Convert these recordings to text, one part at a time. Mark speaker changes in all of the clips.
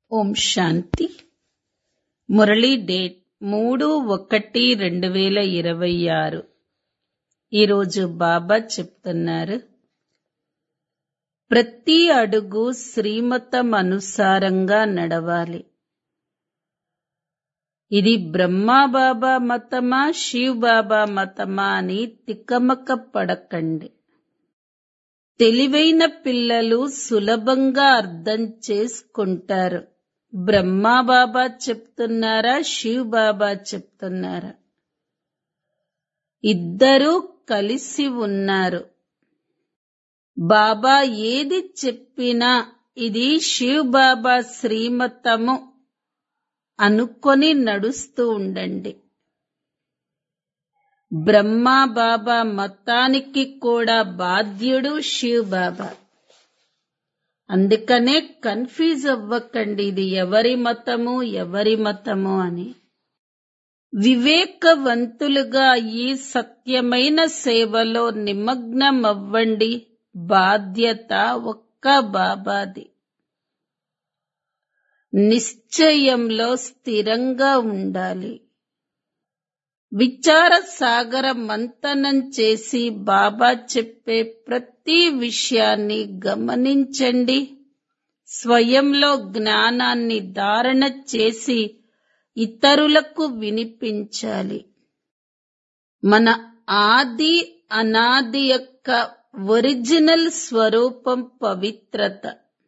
Speaker 1: ఓం శాంతి Murali date మూడు ఒకటి రెండు వేల ఇరవై ఆరు ఈరోజు బాబా చెప్తున్నారు ప్రతి అడుగు శ్రీమతం అనుసారంగా నడవాలి ఇది బ్రహ్మా బాబా మతమా శివ్ బాబా మతమా అని తికమక పడకండి తెలివైన పిల్లలు సులభంగా అర్థం చేసుకుంటారు బ్రహ్మా బాబా చెప్తున్నారా శివ్ బాబా చెప్తున్నారా ఇద్దరూ కలిసి ఉన్నారు బాబా ఏది చెప్పినా ఇది శివ్ బాబా శ్రీమతము అనుకొని నడుస్తూ ఉండండి బ్రహ్మా బాబా మతానికి కూడా బాధ్యుడు శివ్ బాబా అందుకనే కన్ఫ్యూజ్ అవ్వకండి ఇది ఎవరి మతము ఎవరి మతము అని వివేకవంతులుగా ఈ సత్యమైన సేవలో నిమగ్నం అవ్వండి బాధ్యత ఒక్క బాబాది నిశ్చయంలో స్థిరంగా ఉండాలి విచార సాగర మంతనం చేసి బాబా చెప్పే ప్రతి విషయాన్ని గమనించండి స్వయంలో జ్ఞానాన్ని ధారణ చేసి ఇతరులకు వినిపించాలి మన ఆది అనాది యొక్క ఒరిజినల్ స్వరూపం పవిత్రత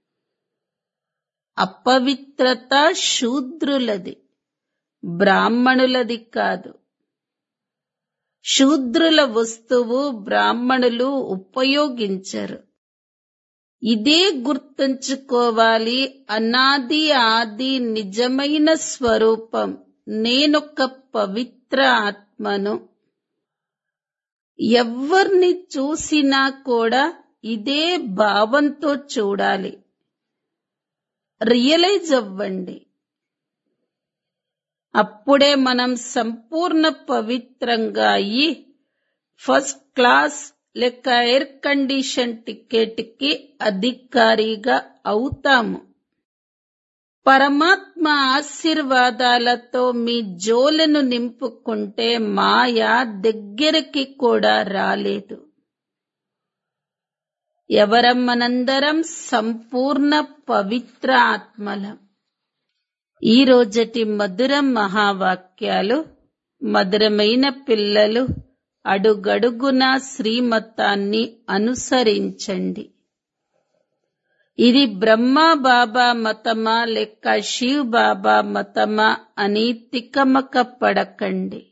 Speaker 1: అపవిత్రత శూద్రులది బ్రాహ్మణులది కాదు శూద్రుల వస్తువు బ్రాహ్మణులు ఉపయోగించరు ఇదే గుర్తుంచుకోవాలి అనాది ఆది నిజమైన స్వరూపం నేనొక పవిత్ర ఆత్మను ఎవ్వరిని చూసినా కూడా ఇదే భావంతో చూడాలి రియలైజ్ అవ్వండి అప్పుడే మనం సంపూర్ణ పవిత్రంగా అయ్యి ఫస్ట్ క్లాస్ లేక ఎయిర్ కండిషన్ టికెట్ కి అధికారిగా అవుతాము పరమాత్మ ఆశీర్వాదాలతో మీ జోలను నింపుకుంటే మాయ దగ్గరికి కూడా రాలేదు ఎవరం మనందరం సంపూర్ణ పవిత్ర ఆత్మలం ఈ రోజటి మధుర మహావాక్యాలు మధురమైన పిల్లలు అడుగడుగున శ్రీమతాన్ని అనుసరించండి ఇది బ్రహ్మా బాబా మతమా లేక శివ్ బాబా మతమా అని తికమక పడకండి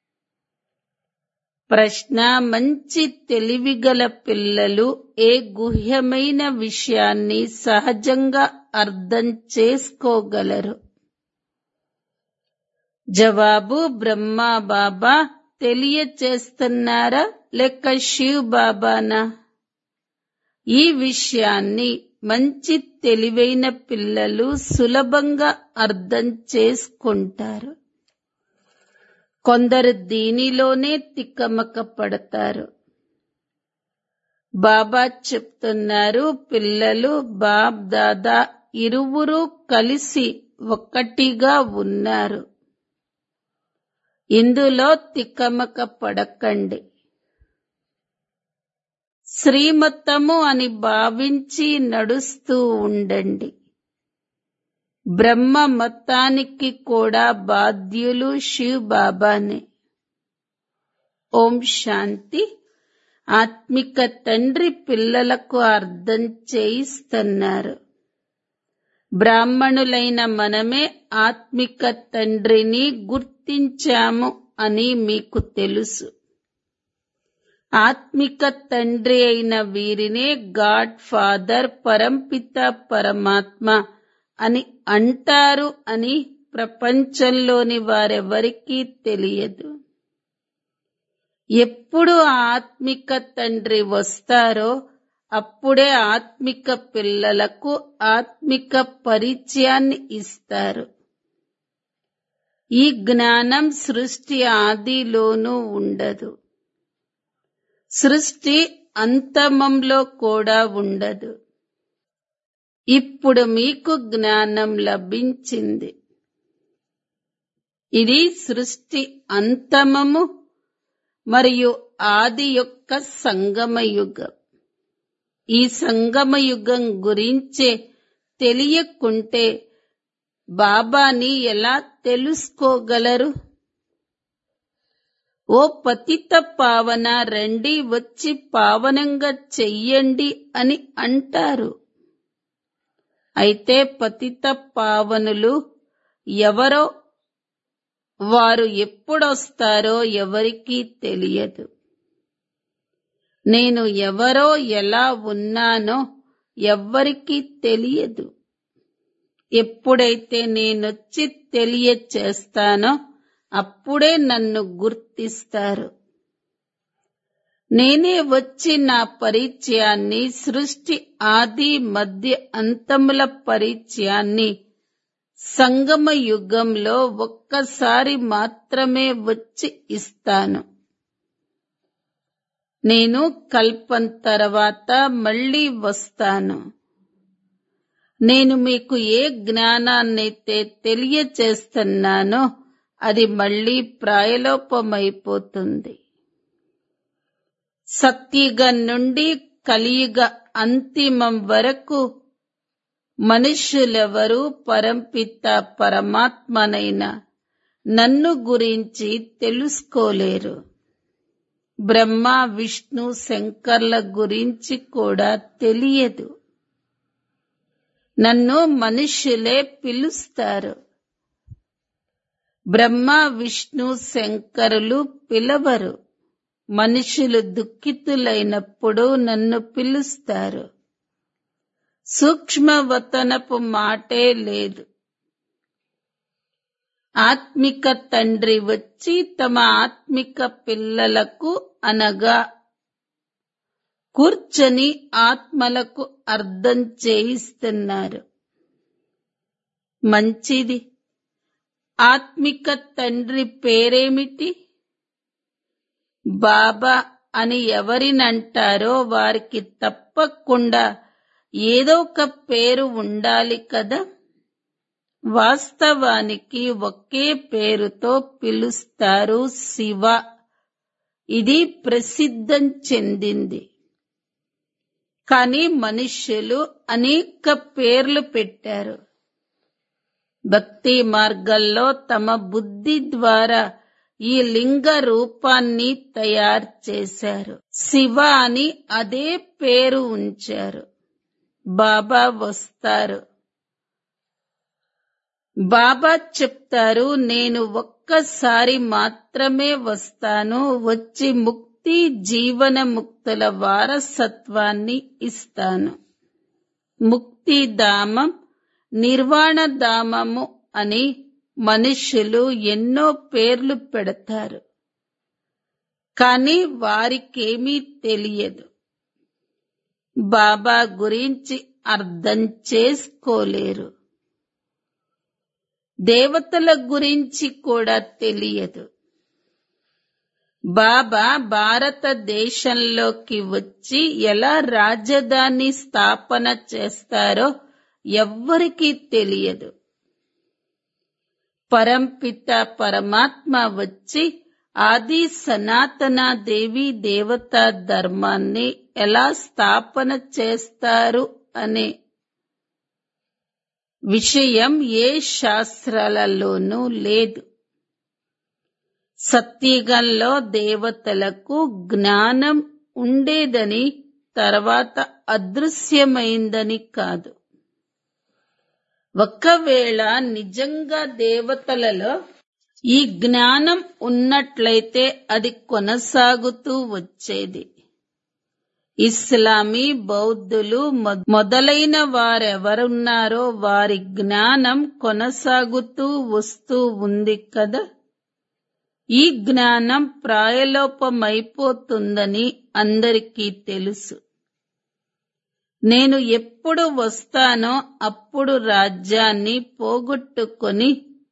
Speaker 1: ప్రశ్న మంచి తెలివిగల పిల్లలు ఏ గుహ్యమైన విషయాన్ని సహజంగా అర్థం చేసుకోగలరు జవాబు బ్రహ్మా బాబా తెలియచేస్తున్నారా లేక శివ్ బాబానా ఈ విషయాన్ని మంచి తెలివైన పిల్లలు సులభంగా అర్థం చేసుకుంటారు కొందరు దీనిలోనే తిక్కమక పడతారు బాబా చెప్తున్నారు పిల్లలు బాబ్ దాదా ఇరువురు కలిసి ఒక్కటిగా ఉన్నారు ఇందులో తిక్కమక పడకండి శ్రీమతము అని భావించి నడుస్తూ ఉండండి బ్రహ్మ మతానికి కూడా బాధ్యులు శివ్ బాబానే ఓం శాంతి ఆత్మిక తండ్రి పిల్లలకు అర్థం చేయిస్తున్నారు బ్రాహ్మణులైన మనమే ఆత్మిక తండ్రిని గుర్తించాము అని మీకు తెలుసు ఆత్మిక తండ్రి అయిన వీరినే గాడ్ ఫాదర్ పరంపిత పరమాత్మ అని అంటారు అని ప్రపంచంలోని వారెవరికీ తెలియదు ఎప్పుడు ఆత్మిక తండ్రి వస్తారో అప్పుడే ఆత్మిక పిల్లలకు ఆత్మిక పరిచయాన్ని ఇస్తారు ఈ జ్ఞానం సృష్టి ఆదిలోనూ ఉండదు సృష్టి అంతమంలో కూడా ఉండదు ఇప్పుడు మీకు జ్ఞానం లభించింది ఇది సృష్టి అంతమము మరియు ఆది యొక్క సంగమ యుగం ఈ సంగమ యుగం గురించే తెలియకుంటే బాబాని ఎలా తెలుసుకోగలరు ఓ పతిత పావన రండి వచ్చి పావనంగా చెయ్యండి అని అంటారు అయితే పతిత పావనులు ఎవరో వారు ఎప్పుడొస్తారో ఎవరికీ తెలియదు నేను ఎవరో ఎలా ఉన్నానో ఎవ్వరికీ తెలియదు ఎప్పుడైతే నేనొచ్చి తెలియచేస్తానో అప్పుడే నన్ను గుర్తిస్తారు నేనే వచ్చి నా పరిచయాన్ని సృష్టి ఆది మధ్య అంతముల పరిచయాన్ని సంగమ యుగంలో ఒక్కసారి మాత్రమే వచ్చి ఇస్తాను నేను కల్పం తర్వాత మళ్ళీ వస్తాను నేను మీకు ఏ జ్ఞానాన్నైతే తెలియచేస్తున్నానో అది మళ్ళీ ప్రాయలోపమైపోతుంది సత్యుగ నుండి కలియుగ అంతిమం వరకు మనుష్యులెవరూ పరంపిత పరమాత్మనైన నన్ను గురించి తెలుసుకోలేరు బ్రహ్మ విష్ణు శంకర్ల గురించి కూడా తెలియదు నన్ను మనుష్యులే పిలుస్తారు బ్రహ్మ విష్ణు శంకరులు పిలవరు మనుషులు దుఃఖితులైనప్పుడు నన్ను పిలుస్తారు సూక్ష్మవతనపు మాటే లేదు ఆత్మిక తండ్రి వచ్చి తమ ఆత్మిక పిల్లలకు అనగా కూర్చొని ఆత్మలకు అర్థం చేయిస్తున్నారు మంచిది ఆత్మిక తండ్రి పేరేమిటి బాబా అని ఎవరినంటారో వారికి తప్పకుండా ఏదో ఒక పేరు ఉండాలి కదా వాస్తవానికి ఒకే పేరుతో పిలుస్తారు శివ ఇది ప్రసిద్ధం చెందింది కానీ మనుష్యులు అనేక పేర్లు పెట్టారు భక్తి మార్గంలో తమ బుద్ధి ద్వారా ఈ లింగ రూపాన్ని తయారు చేశారు శివ అని అదే పేరు ఉంచారు బాబా వస్తారు బాబా చెప్తారు నేను ఒక్కసారి మాత్రమే వస్తాను వచ్చి ముక్తి జీవన ముక్తుల వారసత్వాన్ని ఇస్తాను ముక్తి ధామం నిర్వాణ ధామము అని మనుష్యులు ఎన్నో పేర్లు పెడతారు కానీ వారికేమీ తెలియదు బాబా గురించి అర్థం చేసుకోలేరు దేవతల గురించి కూడా తెలియదు బాబా భారతదేశంలోకి వచ్చి ఎలా రాజధాని స్థాపన చేస్తారో ఎవ్వరికీ తెలియదు పరంపిత పరమాత్మ వచ్చి ఆది సనాతన దేవి దేవతా ధర్మాన్ని ఎలా స్థాపన చేస్తారు అనే విషయం ఏ శాస్త్రాలలోనూ లేదు సత్యగంలో దేవతలకు జ్ఞానం ఉండేదని తర్వాత అదృశ్యమైందని కాదు ఒకవేళ నిజంగా దేవతలలో ఈ జ్ఞానం ఉన్నట్లయితే అది కొనసాగుతూ వచ్చేది ఇస్లామీ బౌద్ధులు మొ- మొదలైన వారెవరున్నారో వారి జ్ఞానం కొనసాగుతూ వస్తూ ఉంది కదా ఈ జ్ఞానం ప్రాయలోపమైపోతుందని అందరికీ తెలుసు నేను ఎప్పుడు వస్తానో అప్పుడు రాజ్యాన్ని పోగొట్టుకొని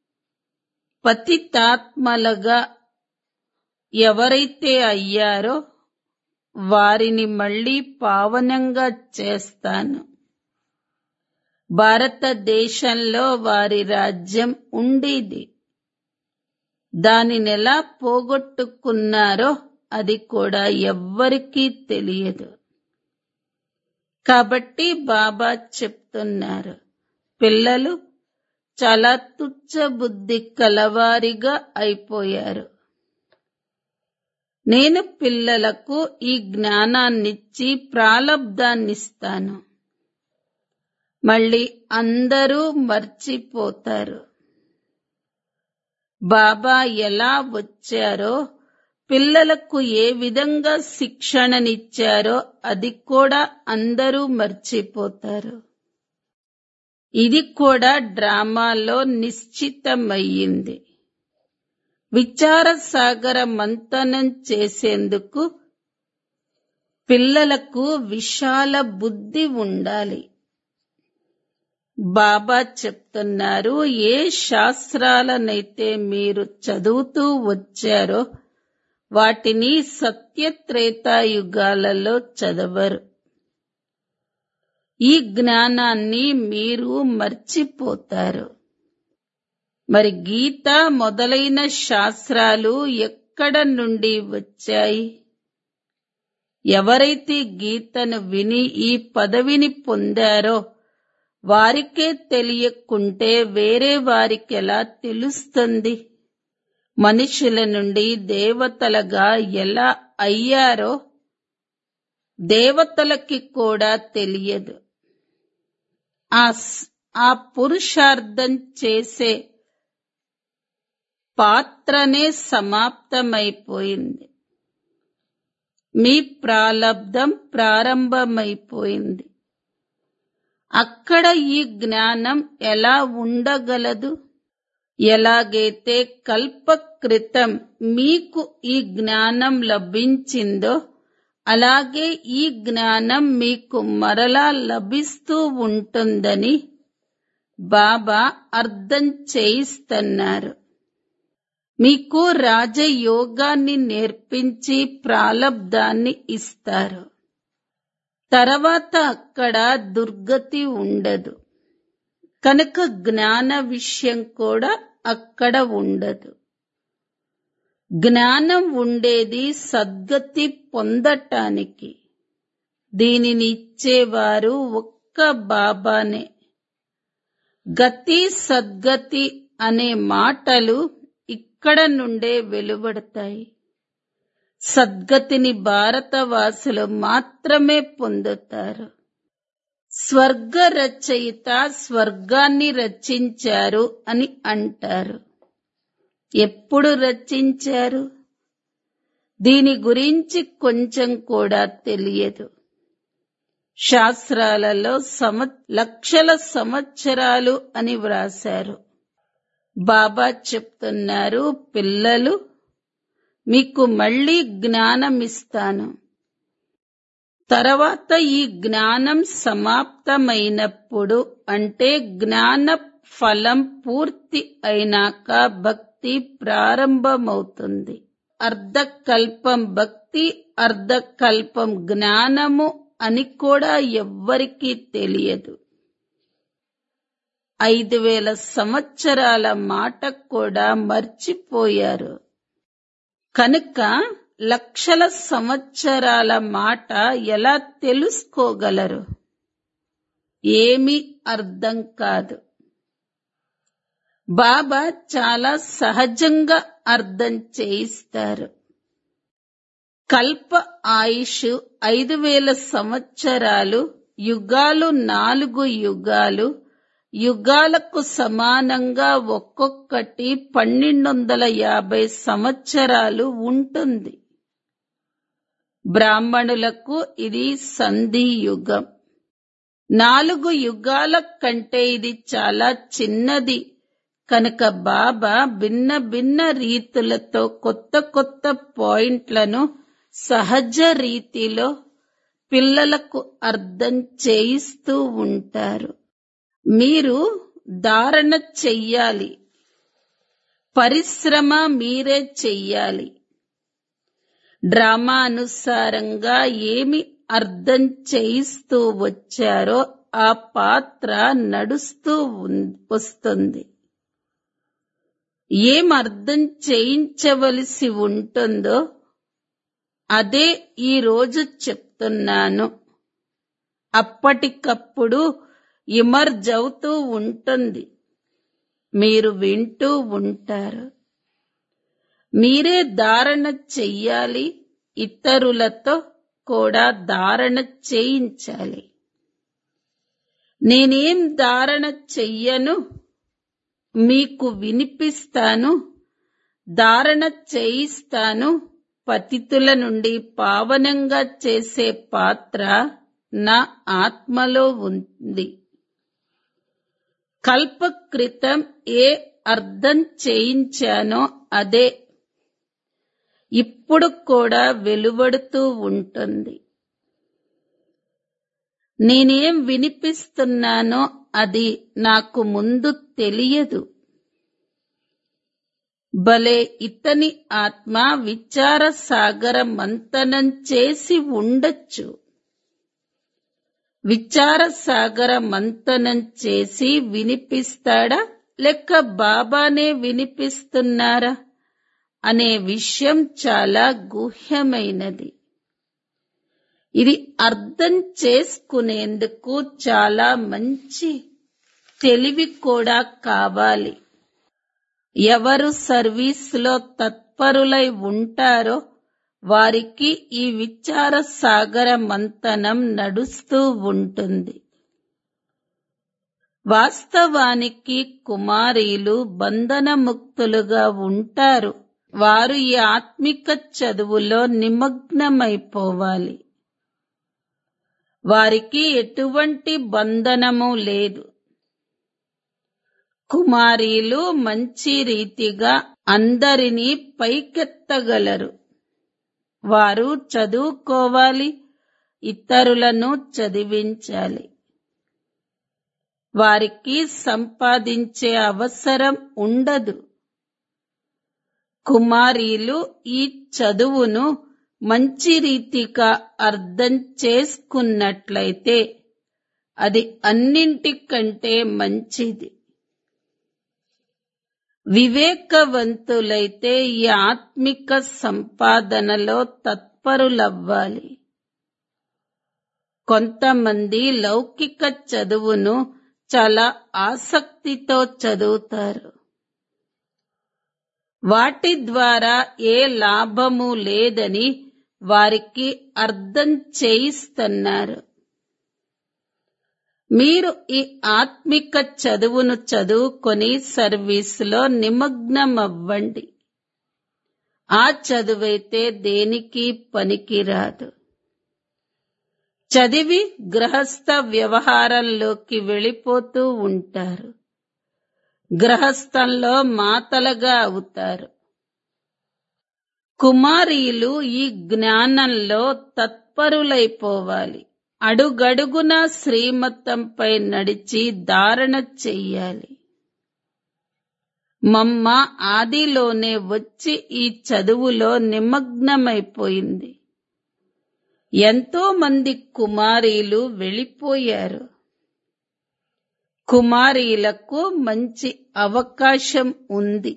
Speaker 1: పతితాత్మలుగా ఎవరైతే అయ్యారో వారిని మళ్ళీ పావనంగా చేస్తాను భారతదేశంలో వారి రాజ్యం ఉండేది దానినెలా పోగొట్టుకున్నారో అది కూడా ఎవ్వరికీ తెలియదు కాబట్టి బాబా చెప్తున్నారు పిల్లలు చాలా తుచ్చ బుద్ధి కలవారిగా అయిపోయారు నేను పిల్లలకు ఈ జ్ఞానాన్నిచ్చి ప్రాలబ్ధాన్నిస్తాను మళ్ళీ అందరూ మర్చిపోతారు బాబా ఎలా వచ్చారో పిల్లలకు ఏ విధంగా శిక్షణనిచ్చారో అది కూడా అందరూ మర్చిపోతారు ఇది కూడా డ్రామాలో నిశ్చితమయ్యింది విచార సాగర మంతనం చేసేందుకు పిల్లలకు విశాల బుద్ధి ఉండాలి బాబా చెప్తున్నారు ఏ శాస్త్రాలనైతే మీరు చదువుతూ వచ్చారో వాటిని సత్యత్రేతాయుగాలలో చదవరు ఈ జ్ఞానాన్ని మీరు మర్చిపోతారు మరి గీత మొదలైన శాస్త్రాలు ఎక్కడ నుండి వచ్చాయి ఎవరైతే గీతను విని ఈ పదవిని పొందారో వారికే తెలియకుంటే వేరే వారికి ఎలా తెలుస్తుంది మనుషుల నుండి దేవతలుగా ఎలా అయ్యారో దేవతలకి కూడా తెలియదు ఆ ఆ పురుషార్థం చేసే పాత్రనే సమాప్తమైపోయింది మీ ప్రాలబ్ధం ప్రారంభమైపోయింది అక్కడ ఈ జ్ఞానం ఎలా ఉండగలదు ఎలాగైతే కల్ప క్రితం మీకు ఈ జ్ఞానం లభించిందో అలాగే ఈ జ్ఞానం మీకు మరలా లభిస్తూ ఉంటుందని బాబా అర్థం చేయిస్తున్నారు మీకు రాజయోగాన్ని నేర్పించి ప్రాలబ్ధాన్ని ఇస్తారు తర్వాత అక్కడ దుర్గతి ఉండదు కనుక జ్ఞాన విషయం కూడా అక్కడ ఉండదు జ్ఞానం ఉండేది సద్గతి పొందటానికి దీనిని ఇచ్చేవారు ఒక్క బాబానే గతి సద్గతి అనే మాటలు ఇక్కడ నుండే వెలువడతాయి సద్గతిని భారతవాసులు మాత్రమే పొందుతారు స్వర్గ రచయిత స్వర్గాన్ని రచించారు అని అంటారు ఎప్పుడు రచించారు దీని గురించి కొంచెం కూడా తెలియదు శాస్త్రాలలో సమ లక్షల సంవత్సరాలు అని వ్రాశారు బాబా చెప్తున్నారు పిల్లలు మీకు మళ్ళీ జ్ఞానం ఇస్తాను తర్వాత ఈ జ్ఞానం సమాప్తమైనప్పుడు అంటే జ్ఞాన ఫలం పూర్తి అయినాక భక్తి ప్రారంభమవుతుంది అర్ధకల్పం భక్తి అర్ధకల్పం జ్ఞానము అని కూడా ఎవ్వరికీ తెలియదు ఐదు వేల సంవత్సరాల మాట కూడా మర్చిపోయారు కనుక లక్షల సంవత్సరాల మాట ఎలా తెలుసుకోగలరు ఏమీ అర్థం కాదు బాబా చాలా సహజంగా అర్థం చేయిస్తారు కల్ప ఆయుష్ ఐదు వేల సంవత్సరాలు యుగాలు నాలుగు యుగాలు యుగాలకు సమానంగా ఒక్కొక్కటి పన్నెండు వందల యాభై సంవత్సరాలు ఉంటుంది బ్రాహ్మణులకు ఇది సంధి యుగం నాలుగు యుగాల కంటే ఇది చాలా చిన్నది కనుక బాబా భిన్న భిన్న రీతులతో కొత్త కొత్త పాయింట్లను సహజ రీతిలో పిల్లలకు అర్థం చేయిస్తూ ఉంటారు మీరు ధారణ చెయ్యాలి పరిశ్రమ మీరే చెయ్యాలి డ్రామా అనుసారంగా ఏమి అర్థం చేయిస్తూ వచ్చారో ఆ పాత్ర నడుస్తూ ఉన్- వస్తుంది ఏం అర్థం చేయించవలసి ఉంటుందో అదే ఈ రోజు చెప్తున్నాను అప్పటికప్పుడు ఇమర్జ్ అవుతూ ఉంటుంది మీరు వింటూ ఉంటారు మీరే ధారణ చెయ్యాలి ఇతరులతో కూడా ధారణ చేయించాలి నేనేం ధారణ చెయ్యను మీకు వినిపిస్తాను ధారణ చేయిస్తాను పతితుల నుండి పావనంగా చేసే పాత్ర నా ఆత్మలో ఉంది కల్ప క్రితం ఏ అర్థం చేయించానో అదే ఇప్పుడు కూడా వెలువడుతూ ఉంటుంది నేనేం వినిపిస్తున్నానో అది నాకు ముందు తెలియదు భలే ఇతని ఆత్మ విచార సాగర మంతనం చేసి ఉండొచ్చు విచార సాగర మంతనం చేసి వినిపిస్తాడా లేక బాబానే వినిపిస్తున్నారా అనే విషయం చాలా గుహ్యమైనది ఇది అర్థం చేసుకునేందుకు చాలా మంచి తెలివి కూడా కావాలి ఎవరు సర్వీస్లో తత్పరులై ఉంటారో వారికి ఈ విచార సాగర మంతనం నడుస్తూ ఉంటుంది వాస్తవానికి కుమారీలు బంధనముక్తులుగా ఉంటారు వారు ఈ ఆత్మిక చదువులో నిమగ్నమైపోవాలి వారికి ఎటువంటి బంధనము లేదు కుమారీలు మంచి రీతిగా అందరినీ పైకెత్తగలరు వారు చదువుకోవాలి ఇతరులను చదివించాలి వారికి సంపాదించే అవసరం ఉండదు కుమారీలు ఈ చదువును మంచి రీతిగా అర్థం చేసుకున్నట్లయితే అది అన్నింటికంటే మంచిది వివేకవంతులైతే ఈ ఆత్మిక సంపాదనలో తత్పరులవ్వాలి కొంతమంది లౌకిక చదువును చాలా ఆసక్తితో చదువుతారు వాటి ద్వారా ఏ లాభము లేదని వారికి అర్థం చేయిస్తున్నారు మీరు ఈ ఆత్మిక చదువును చదువుకొని సర్వీసులో నిమగ్నమవ్వండి ఆ చదువైతే దేనికి పనికిరాదు చదివి గృహస్థ వ్యవహారంలోకి వెళ్ళిపోతూ ఉంటారు గ్రహస్థంలో మాతలుగా అవుతారు కుమారీలు ఈ జ్ఞానంలో తత్పరులైపోవాలి అడుగడుగున శ్రీమతంపై నడిచి ధారణ చెయ్యాలి మమ్మ ఆదిలోనే వచ్చి ఈ చదువులో నిమగ్నమైపోయింది ఎంతో మంది కుమారీలు వెళ్ళిపోయారు కుమారీలకు మంచి అవకాశం ఉంది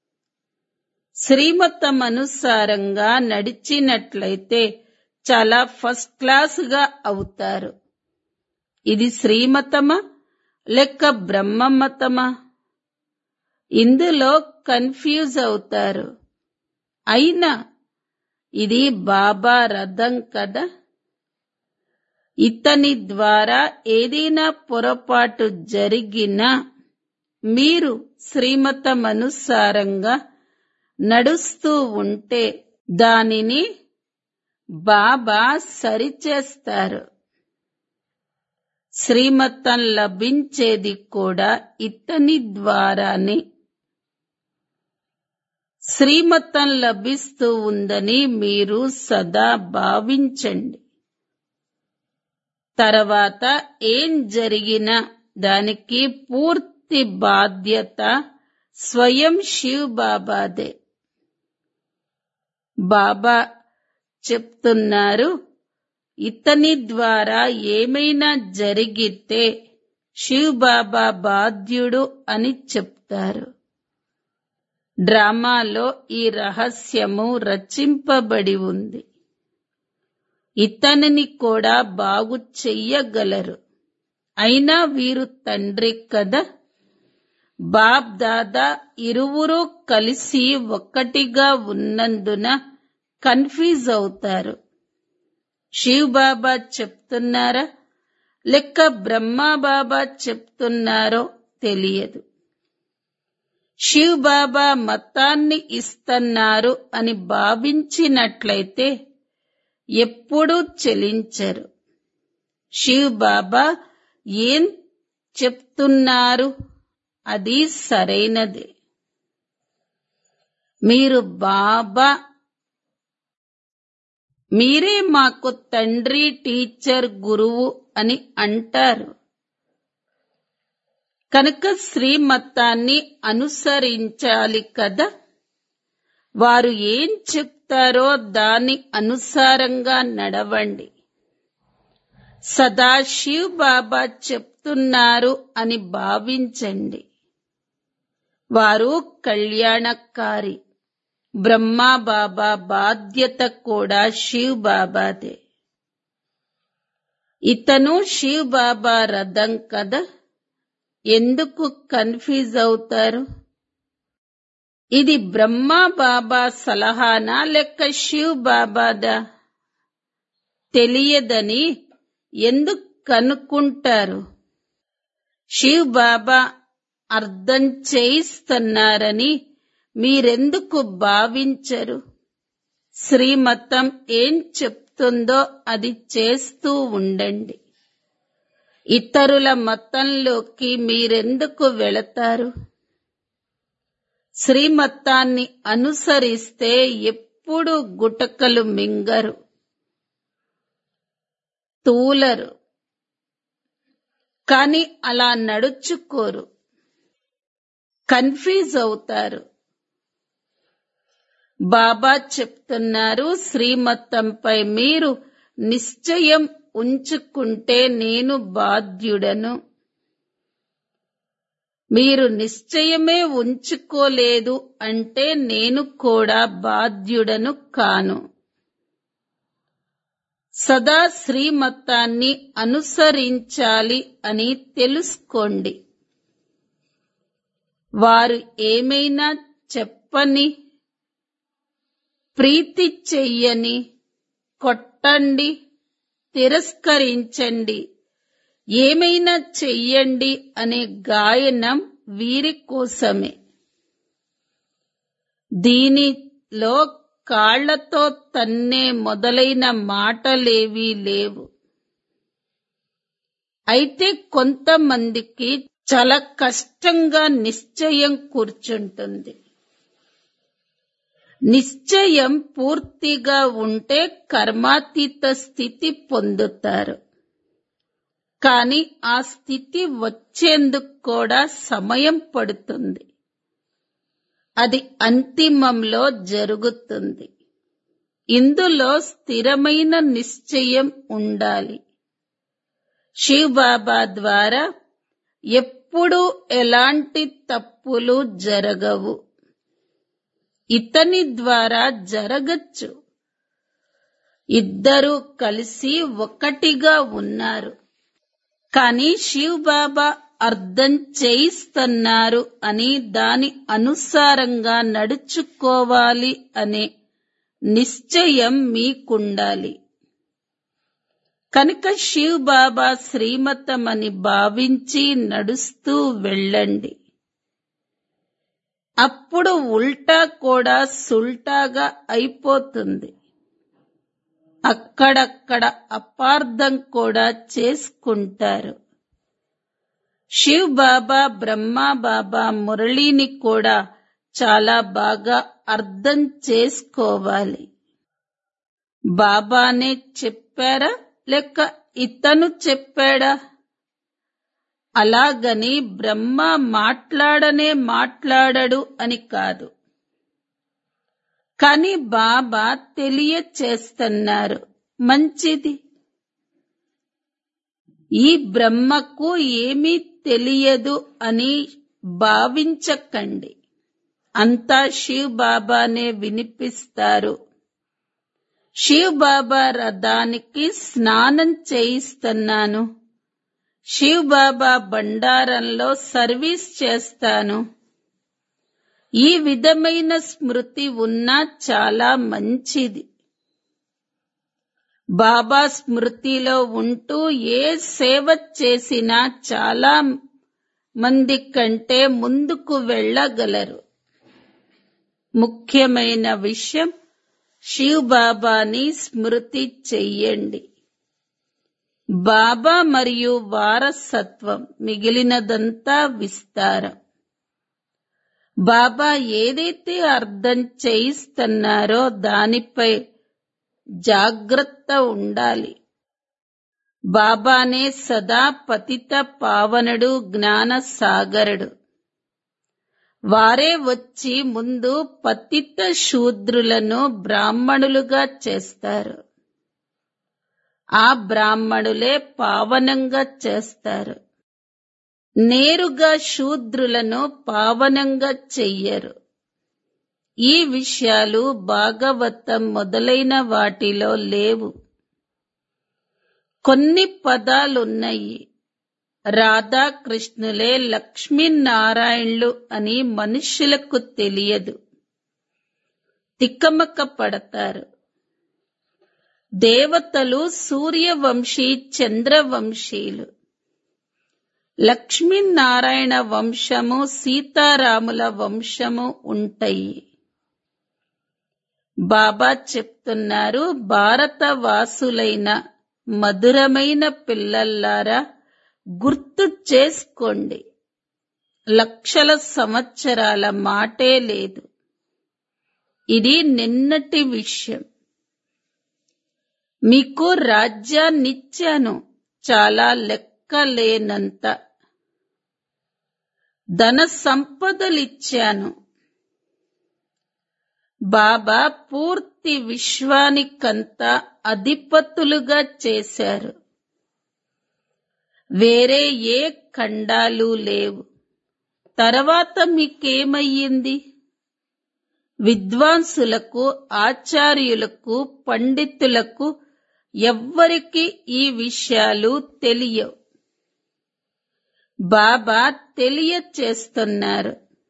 Speaker 1: శ్రీమతం అనుసారంగా నడిచినట్లయితే చాలా ఫస్ట్ క్లాస్ గా అవుతారు ఇది శ్రీమతమా లేక బ్రహ్మమతమా ఇందులో కన్ఫ్యూజ్ అవుతారు అయినా ఇది బాబా రథం కదా ఇతని ద్వారా ఏదైనా పొరపాటు జరిగినా మీరు శ్రీమతమనుసారంగా నడుస్తూ ఉంటే దానిని బాబా సరిచేస్తారు శ్రీమతం లభించేది కూడా ఇతని ద్వారానే శ్రీమతం లభిస్తూ ఉందని మీరు సదా భావించండి తర్వాత ఏం జరిగినా దానికి పూర్తి బాధ్యత స్వయం శివ్ బాబాదే బాబా చెప్తున్నారు ఇతని ద్వారా ఏమైనా జరిగితే శివ్ బాబా బాధ్యుడు అని చెప్తారు డ్రామాలో ఈ రహస్యము రచింపబడి ఉంది ఇతనిని కూడా బాగు చెయ్యగలరు అయినా వీరు తండ్రి కదా బాబ్ దాదా ఇరువురు కలిసి ఒక్కటిగా ఉన్నందున కన్ఫ్యూజ్ అవుతారు శివ్ బాబా చెప్తున్నారా లెక్క బ్రహ్మా బాబా చెప్తున్నారో తెలియదు శివ్ బాబా మతాన్ని ఇస్తున్నారు అని భావించినట్లయితే ఎప్పుడూ చెలించరు శివ్ బాబా ఏం చెప్తున్నారు అది సరైనదే మీరు బాబా మీరే మాకు తండ్రి టీచర్ గురువు అని అంటారు కనుక శ్రీమతాన్ని అనుసరించాలి కదా వారు ఏం చెప్తారో దాని అనుసారంగా నడవండి సదాశివ్ బాబా చెప్తున్నారు అని భావించండి వారు కళ్యాణకారి బ్రహ్మా బాబా బాధ్యత కూడా శివ్ బాబాదే ఇతను శివ్ బాబా రథం కదా ఎందుకు కన్ఫ్యూజ్ అవుతారు ఇది బ్రహ్మా బాబా సలహానా లెక్క శివ్ బాబాదా తెలియదని ఎందుకు కనుక్కుంటారు శివ్ బాబా అర్థం చేయిస్తున్నారని మీరెందుకు భావించరు శ్రీమతం ఏం చెప్తుందో అది చేస్తూ ఉండండి ఇతరుల మతంలోకి మీరెందుకు వెళతారు శ్రీమతాన్ని అనుసరిస్తే ఎప్పుడు గుటకలు మింగరు తూలరు కాని అలా నడుచుకోరు కన్ఫ్యూజ్ అవుతారు బాబా చెప్తున్నారు శ్రీమతంపై మీరు నిశ్చయం ఉంచుకుంటే నేను బాధ్యుడను మీరు నిశ్చయమే ఉంచుకోలేదు అంటే నేను కూడా బాధ్యుడను కాను సదా శ్రీమతాన్ని అనుసరించాలి అని తెలుసుకోండి వారు ఏమైనా చెప్పని ప్రీతి చెయ్యని కొట్టండి తిరస్కరించండి ఏమైనా చెయ్యండి అనే గాయనం వీరి కోసమే దీనిలో కాళ్లతో తన్నే మొదలైన మాటలేవీ లేవు అయితే కొంతమందికి చాలా కష్టంగా నిశ్చయం కూర్చుంటుంది నిశ్చయం పూర్తిగా ఉంటే కర్మాతీత స్థితి పొందుతారు కానీ ఆ స్థితి వచ్చేందుకు కూడా సమయం పడుతుంది అది అంతిమంలో జరుగుతుంది ఇందులో స్థిరమైన నిశ్చయం ఉండాలి శివ్ బాబా ద్వారా ఎప్పుడూ ఎలాంటి తప్పులు జరగవు ఇతని ద్వారా జరగచ్చు ఇద్దరూ కలిసి ఒకటిగా ఉన్నారు కానీ శివ్ బాబా అర్థం చేయిస్తున్నారు అని దాని అనుసారంగా నడుచుకోవాలి అనే నిశ్చయం మీకుండాలి కనుక శివ్ బాబా శ్రీమతం అని భావించి నడుస్తూ వెళ్ళండి అప్పుడు ఉల్టా కూడా సుల్టాగా అయిపోతుంది అక్కడక్కడ అపార్థం కూడా చేసుకుంటారు శివ్ బాబా బ్రహ్మా బాబా మురళిని కూడా చాలా బాగా అర్థం చేసుకోవాలి బాబానే చెప్పారా లేక ఇతను చెప్పాడా అలాగని బ్రహ్మ మాట్లాడనే మాట్లాడడు అని కాదు కాని బాబా తెలియచేస్తున్నారు మంచిది ఈ బ్రహ్మకు ఏమీ తెలియదు అని భావించకండి అంతా శివ్ బాబానే వినిపిస్తారు శివ్ బాబా రథానికి స్నానం చేయిస్తున్నాను శివ్ బాబా బండారంలో సర్వీస్ చేస్తాను ఈ విధమైన స్మృతి ఉన్నా చాలా మంచిది బాబా స్మృతిలో ఉంటూ ఏ సేవ చేసినా చాలా మంది కంటే ముందుకు వెళ్ళగలరు ముఖ్యమైన విషయం శివ్ బాబాని స్మృతి చెయ్యండి బాబా మరియు వారసత్వం మిగిలినదంతా విస్తారం బాబా ఏదైతే అర్థం చేయిస్తున్నారో దానిపై జాగ్రత్త ఉండాలి బాబానే సదా పతిత పావనుడు జ్ఞాన సాగరుడు వారే వచ్చి ముందు పతిత శూద్రులను బ్రాహ్మణులుగా చేస్తారు ఆ బ్రాహ్మణులే పావనంగా చేస్తారు నేరుగా శూద్రులను పావనంగా చెయ్యరు ఈ విషయాలు భాగవతం మొదలైన వాటిలో లేవు కొన్ని పదాలున్నాయి రాధాకృష్ణులే లక్ష్మీనారాయణులు అని మనుష్యులకు తెలియదు తిక్కమక్క పడతారు దేవతలు సూర్యవంశీ చంద్రవంశీలు లక్ష్మీనారాయణ వంశము సీతారాముల వంశము ఉంటాయి బాబా చెప్తున్నారు భారతవాసులైన మధురమైన పిల్లల్లారా గుర్తు చేసుకోండి లక్షల సంవత్సరాల మాటే లేదు ఇది నిన్నటి విషయం మీకు రాజ్యాన్నిచ్చాను చాలా లెక్కలేనంత ధన సంపదలిచ్చాను బాబా పూర్తి విశ్వానికంతా అధిపతులుగా చేశారు వేరే ఏ ఖండాలు లేవు తర్వాత మీకేమయ్యింది విద్వాంసులకు ఆచార్యులకు పండితులకు ఎవ్వరికి ఈ విషయాలు తెలియవు బాబా తెలియచేస్తున్నారు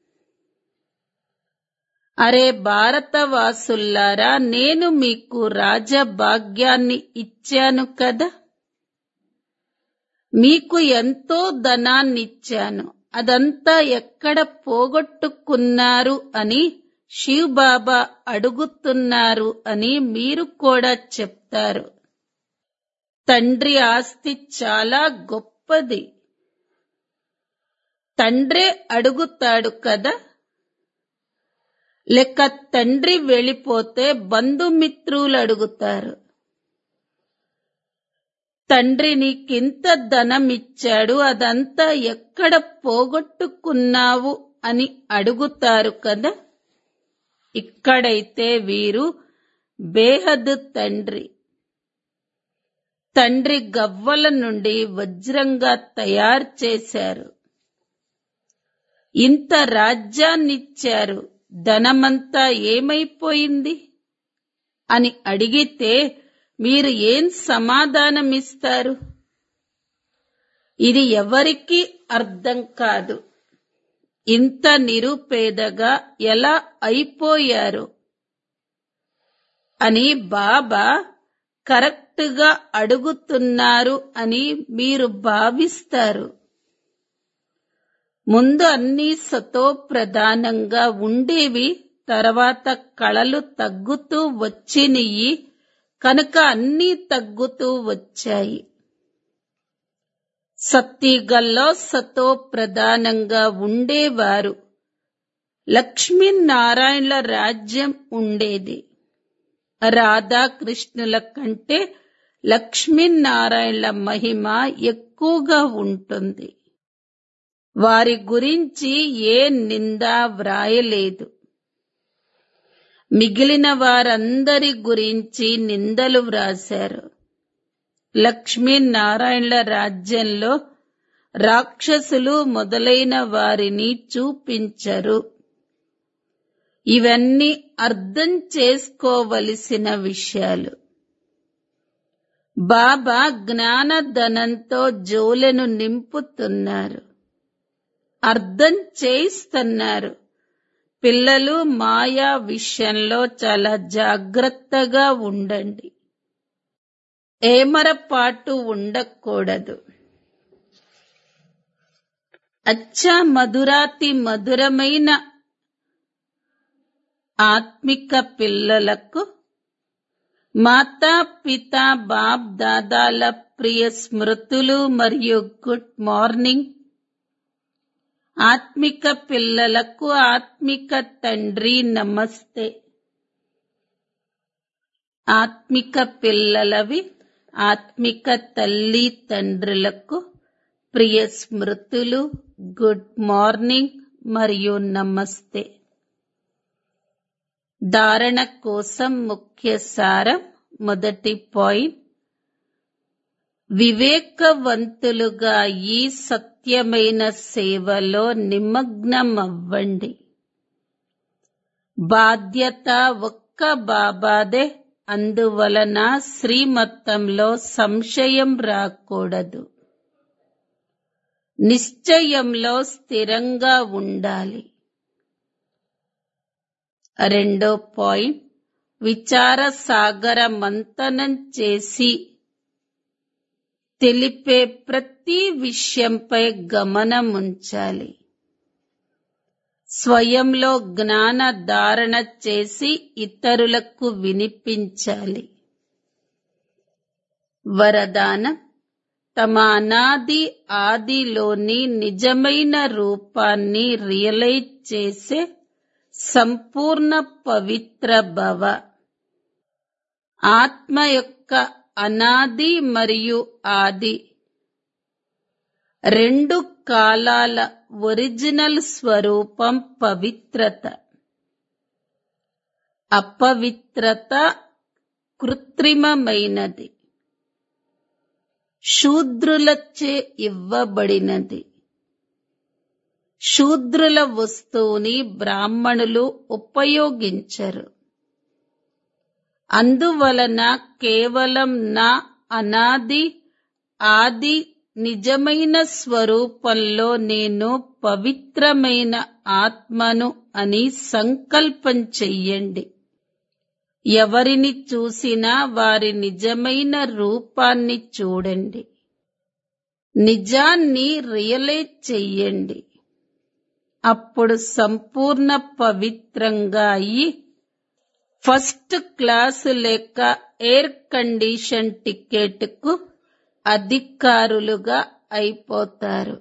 Speaker 1: అరే భారతవాసుల్లారా నేను మీకు రాజభాగ్యాన్ని ఇచ్చాను కదా మీకు ఎంతో ధనాన్నిచ్చాను అదంతా ఎక్కడ పోగొట్టుకున్నారు అని శివ్ బాబా అడుగుతున్నారు అని మీరు కూడా చెప్తారు తండ్రి ఆస్తి చాలా గొప్పది తండ్రే అడుగుతాడు కదా లెక్క తండ్రి వెళ్ళిపోతే బంధుమిత్రులు అడుగుతారు తండ్రి నీకింత ధనం ఇచ్చాడు అదంతా ఎక్కడ పోగొట్టుకున్నావు అని అడుగుతారు కదా ఇక్కడైతే వీరు బేహద్ తండ్రి తండ్రి గవ్వల నుండి వజ్రంగా తయారు చేశారు ఇంత రాజ్యాన్నిచ్చారు ధనమంతా ఏమైపోయింది అని అడిగితే మీరు ఏం సమాధానమిస్తారు ఇది ఎవరికీ అర్థం కాదు ఇంత నిరుపేదగా ఎలా అయిపోయారు అని బాబా కరెక్ట్గా అడుగుతున్నారు అని మీరు భావిస్తారు ముందు అన్ని సతో ప్రధానంగా ఉండేవి తర్వాత కళలు తగ్గుతూ వచ్చినయి కనుక అన్నీ తగ్గుతూ వచ్చాయి సత్తిగల్లో సతో ప్రధానంగా ఉండేవారు లక్ష్మీనారాయణల రాజ్యం ఉండేది రాధాకృష్ణుల కంటే లక్ష్మీనారాయణల మహిమ ఎక్కువగా ఉంటుంది వారి గురించి ఏ నింద వ్రాయలేదు మిగిలిన వారందరి గురించి నిందలు వ్రాశారు లక్ష్మీనారాయణల రాజ్యంలో రాక్షసులు మొదలైన వారిని చూపించరు ఇవన్నీ అర్థం చేసుకోవలసిన విషయాలు బాబా జ్ఞానధనంతో జోలెను నింపుతున్నారు అర్థం చేయిస్తున్నారు పిల్లలు మాయా విషయంలో చాలా జాగ్రత్తగా ఉండండి ఏమరపాటు ఉండకూడదు అచ్చా మధురాతి మధురమైన ఆత్మిక పిల్లలకు మాతా పిత బాప్ దాదాల ప్రియ స్మృతులు మరియు గుడ్ మార్నింగ్ ఆత్మిక పిల్లలకు ఆత్మిక తండ్రి నమస్తే ఆత్మిక పిల్లలవి ఆత్మిక తల్లి తండ్రులకు ప్రియ స్మృతులు గుడ్ మార్నింగ్ మరియు నమస్తే ధారణ కోసం ముఖ్య సారం మొదటి పాయింట్ వివేకవంతులుగా ఈ సత్యమైన సేవలో నిమగ్నం అవ్వండి బాధ్యత ఒక్క బాబాదే అందువలన శ్రీమతంలో సంశయం రాకూడదు నిశ్చయంలో స్థిరంగా ఉండాలి రెండో పాయింట్ విచార సాగర మంతనం చేసి తెలిపే ప్రతి విషయంపై గమనం ఉంచాలి స్వయంలో జ్ఞాన ధారణ చేసి ఇతరులకు వినిపించాలి వరదానం తమ అనాది ఆదిలోని నిజమైన రూపాన్ని రియలైజ్ చేసే సంపూర్ణ పవిత్ర భవ ఆత్మ యొక్క అనాది మరియు ఆది రెండు కాలాల ఒరిజినల్ స్వరూపం పవిత్రత అపవిత్రత కృత్రిమమైనది శూద్రులచే ఇవ్వబడినది శూద్రుల వస్తువుని బ్రాహ్మణులు ఉపయోగించరు అందువలన కేవలం నా అనాది ఆది నిజమైన స్వరూపంలో నేను పవిత్రమైన ఆత్మను అని సంకల్పం చెయ్యండి ఎవరిని చూసినా వారి నిజమైన రూపాన్ని చూడండి నిజాన్ని రియలైజ్ చెయ్యండి అప్పుడు సంపూర్ణ పవిత్రంగా అయి ఫస్ట్ క్లాస్ లేక ఎయిర్ కండిషన్ టికెట్కు అధికారులుగా అయిపోతారు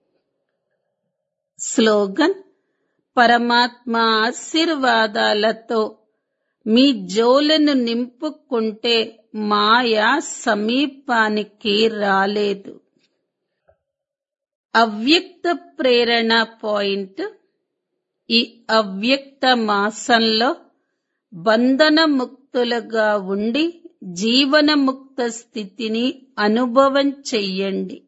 Speaker 1: స్లోగన్ పరమాత్మ ఆశీర్వాదాలతో మీ జోలను నింపుకుంటే మాయ సమీపానికి రాలేదు అవ్యక్త ప్రేరణ పాయింట్ ఈ అవ్యక్త మాసంలో బంధన ముక్తులుగా ఉండి జీవనముక్త స్థితిని అనుభవం చెయ్యండి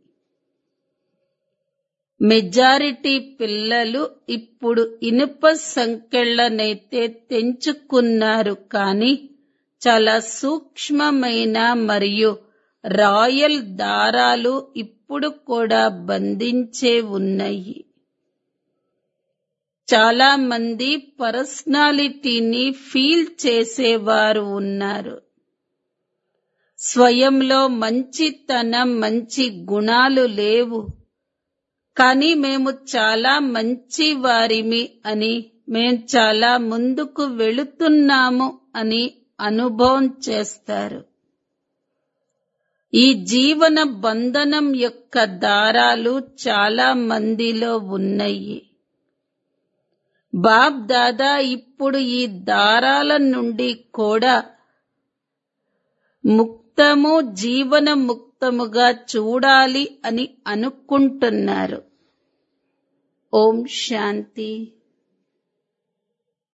Speaker 1: మెజారిటీ పిల్లలు ఇప్పుడు ఇనుప సంకెళ్లనైతే తెంచుకున్నారు కానీ చాలా సూక్ష్మమైన మరియు రాయల్ దారాలు ఇప్పుడు కూడా బంధించే ఉన్నాయి చాలా మంది పర్సనాలిటీని ఫీల్ చేసేవారు ఉన్నారు స్వయంలో మంచితనం మంచి గుణాలు లేవు కానీ మేము చాలా మంచి వారిమి అని మేం చాలా ముందుకు వెళుతున్నాము అని అనుభవం చేస్తారు ఈ జీవన బంధనం యొక్క దారాలు చాలా మందిలో ఉన్నాయి బాబ్ దాదా ఇప్పుడు ఈ దారాల నుండి కూడా ముక్తము జీవన ముక్తముగా చూడాలి అని అనుకుంటున్నారు ఓం శాంతి